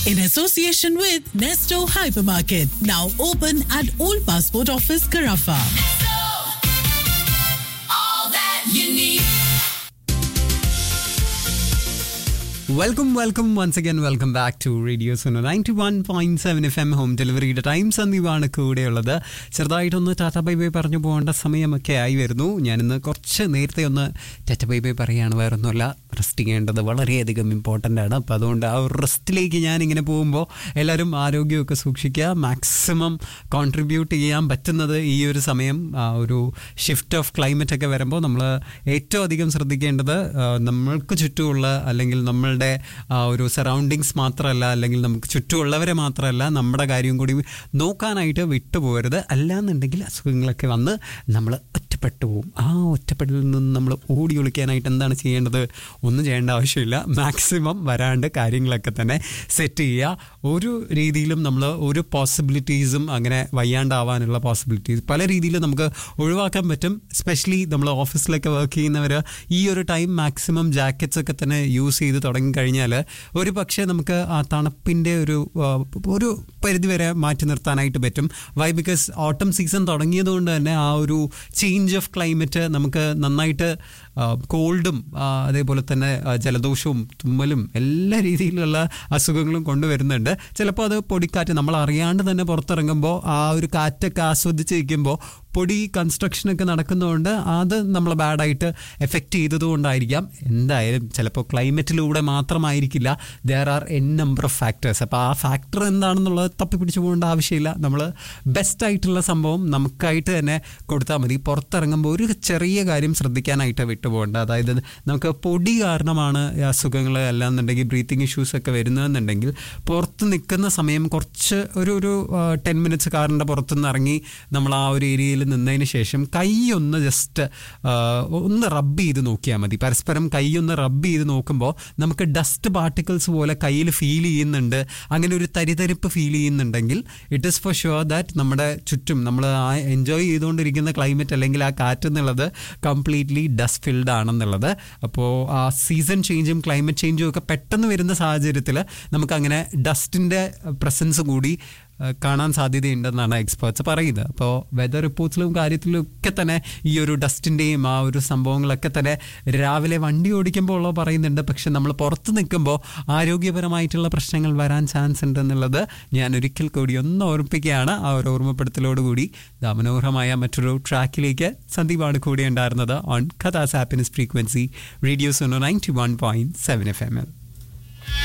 in association with Nesto Hypermarket, now open at Old Passport Office, Carafa. all that you need. Welcome welcome once again welcome back to radio Suno ninety one point seven F M home ഡെലിവറിയുടെ time സന്ദീപാണ് കൂടെയുള്ളത് ചെറുതായിട്ടൊന്ന് Tata bye bye പറഞ്ഞു പോകേണ്ട സമയമൊക്കെ ആയി വരുന്നു ഞാനിന്ന് കുറച്ച് നേരത്തെ ഒന്ന് ടാറ്റ ബൈ ബൈ പറയുകയാണ് വേറൊന്നുമല്ല റെസ്റ്റ് ചെയ്യേണ്ടത് വളരെയധികം ഇമ്പോർട്ടൻ്റ് ആണ് അപ്പോൾ അതുകൊണ്ട് ആ ഒരു റെസ്റ്റിലേക്ക് ഞാനിങ്ങനെ പോകുമ്പോൾ എല്ലാവരും ആരോഗ്യമൊക്കെ സൂക്ഷിക്കുക മാക്സിമം കോൺട്രിബ്യൂട്ട് ചെയ്യാൻ പറ്റുന്നത് ഈ ഒരു സമയം ആ ഒരു ഷിഫ്റ്റ് ഓഫ് ക്ലൈമറ്റ് ഒക്കെ വരുമ്പോൾ നമ്മൾ ഏറ്റവും അധികം ശ്രദ്ധിക്കേണ്ടത് ആ, നമ്മൾക്ക് ചുറ്റുമുള്ള അല്ലെങ്കിൽ നമ്മളുടെ ആ ഒരു സറൗണ്ടിങ്സ് മാത്രമല്ല അല്ലെങ്കിൽ നമുക്ക് ചുറ്റുമുള്ളവരെ മാത്രമല്ല നമ്മുടെ കാര്യം കൂടി നോക്കാനായിട്ട് വിട്ടുപോകരുത് അല്ലാന്നുണ്ടെങ്കിൽ അസുഖങ്ങളൊക്കെ വന്ന് നമ്മൾ ഒറ്റപ്പെട്ടു പോകും ആ ഒറ്റപ്പെടലിൽ നിന്ന് നമ്മൾ ഓടി ഒളിക്കാനായിട്ട് എന്താണ് ചെയ്യേണ്ടത് ഒന്നും ചെയ്യേണ്ട ആവശ്യമില്ല മാക്സിമം വരാണ്ട് കാര്യങ്ങളൊക്കെ തന്നെ സെറ്റ് ചെയ്യുക ഒരു രീതിയിലും നമ്മൾ ഒരു പോസിബിലിറ്റീസും അങ്ങനെ വയ്യാണ്ടാവാനുള്ള പോസിബിലിറ്റീസ് പല രീതിയിലും നമുക്ക് ഒഴിവാക്കാൻ പറ്റും സ്പെഷ്യലി നമ്മൾ ഓഫീസിലൊക്കെ വർക്ക് ചെയ്യുന്നവർ ഈ ഒരു ടൈം മാക്സിമം ജാക്കറ്റ്സ് ഒക്കെ തന്നെ യൂസ് ചെയ്ത് തുടങ്ങിക്കഴിഞ്ഞാൽ ഒരു പക്ഷേ നമുക്ക് ആ തണുപ്പിൻ്റെ ഒരു ആ, ഒരു പരിധി വരെ മാറ്റി നിർത്താനായിട്ട് പറ്റും വൈ ബിക്കോസ് ഓട്ടം സീസൺ തുടങ്ങിയതുകൊണ്ട് തന്നെ ആ ഒരു ചേഞ്ച് ഓഫ് ക്ലൈമറ്റ് നമുക്ക് നന്നായിട്ട് കോൾഡും അതേപോലെ തന്നെ ആ, ജലദോഷവും തുമ്മലും എല്ലാ രീതിയിലുള്ള അസുഖങ്ങളും കൊണ്ടുവരുന്നുണ്ട് ചിലപ്പോൾ അത് പൊടിക്കാറ്റ് നമ്മൾ അറിയാണ്ട് തന്നെ പുറത്തിറങ്ങുമ്പോൾ ആ ഒരു കാറ്റൊക്കെ ആസ്വദിച്ച് നിൽക്കുമ്പോൾ പൊടി കൺസ്ട്രക്ഷനൊക്കെ നടക്കുന്നതുകൊണ്ട് അത് നമ്മളെ ബാഡായിട്ട് എഫക്റ്റ് ചെയ്തതുകൊണ്ടായിരിക്കാം എന്തായാലും ചിലപ്പോൾ ക്ലൈമറ്റിലൂടെ മാത്രമായിരിക്കില്ല there are N number of factors അപ്പോൾ ആ ഫാക്ടർ എന്താണെന്നുള്ളത് തപ്പിപ്പിടിച്ച് പോകേണ്ട ആവശ്യമില്ല നമ്മൾ ബെസ്റ്റ് ആയിട്ടുള്ള സംഭവം നമുക്കായിട്ട് തന്നെ കൊടുത്താൽ മതി പുറത്തിറങ്ങുമ്പോൾ ഒരു ചെറിയ കാര്യം ശ്രദ്ധിക്കാനായിട്ട് വിട്ടുപോകേണ്ട അതായത് നമുക്ക് പൊടി കാരണമാണ് ഈ അസുഖങ്ങൾ അല്ലാന്നുണ്ടെങ്കിൽ ബ്രീത്തിങ് ഇഷ്യൂസ് ഒക്കെ വരുന്നതെന്നുണ്ടെങ്കിൽ പുറത്ത് നിൽക്കുന്ന സമയം കുറച്ച് ഒരു ഒരു ടെൻ മിനിറ്റ്സ് കാറിൻ്റെ പുറത്തുനിന്ന് ഇറങ്ങി നമ്മൾ ആ ഒരു ഏരിയയിൽ നിന്നതിന് ശേഷം കൈ ഒന്ന് ജസ്റ്റ് ഒന്ന് റബ്ബ് ചെയ്ത് നോക്കിയാൽ മതി പരസ്പരം കൈ ഒന്ന് റബ്ബ് ചെയ്ത് നോക്കുമ്പോൾ നമുക്ക് ഡസ്റ്റ് പാർട്ടിക്കിൾസ് പോലെ കയ്യിൽ ഫീൽ ചെയ്യുന്നുണ്ട് അങ്ങനെ ഒരു തരിതരിപ്പ് ഫീൽ ചെയ്യുന്നുണ്ടെങ്കിൽ it is for sure that നമ്മുടെ ചുറ്റും നമ്മൾ ആ എൻജോയ് ചെയ്തുകൊണ്ടിരിക്കുന്ന ക്ലൈമറ്റ് അല്ലെങ്കിൽ ആ കാറ്റ് എന്നുള്ളത് കംപ്ലീറ്റ്ലി ഡസ്റ്റ് ഫിൽഡ് ആണെന്നുള്ളത് അപ്പോൾ ആ സീസൺ ചേഞ്ചും ക്ലൈമറ്റ് ചേഞ്ചും ഒക്കെ പെട്ടെന്ന് വരുന്ന സാഹചര്യത്തിൽ നമുക്കങ്ങനെ ഡസ്റ്റിൻ്റെ പ്രസൻസ് കൂടി ആ, കാണാൻ സാധ്യതയുണ്ടെന്നാണ് എക്സ്പേർട്സ് പറയുന്നത് അപ്പോൾ വെതർ റിപ്പോർട്ട്സിലും കാര്യത്തിലും ഒക്കെ തന്നെ ഈ ഒരു ഡസ്റ്റിൻ്റെയും ആ ഒരു സംഭവങ്ങളൊക്കെ തന്നെ രാവിലെ വണ്ടി ഓടിക്കുമ്പോൾ ഉള്ള പറയുന്നുണ്ട് പക്ഷെ നമ്മൾ പുറത്ത് നിൽക്കുമ്പോൾ ആരോഗ്യപരമായിട്ടുള്ള പ്രശ്നങ്ങൾ വരാൻ ചാൻസ് ഉണ്ടെന്നുള്ളത് ഞാൻ ഒരിക്കൽ കൂടി ഒന്ന് ഓർമ്മിപ്പിക്കുകയാണ് ആ ഒരു ഓർമ്മപ്പെടുത്തലോടുകൂടി ദാ മനോഹരമായ മറ്റൊരു ട്രാക്കിലേക്ക് സന്ദീപാണ് കൂടെ ഉണ്ടായിരുന്നത് ഓൺ കഥാസ് happiness frequency radio Suno ninety one point seven F M L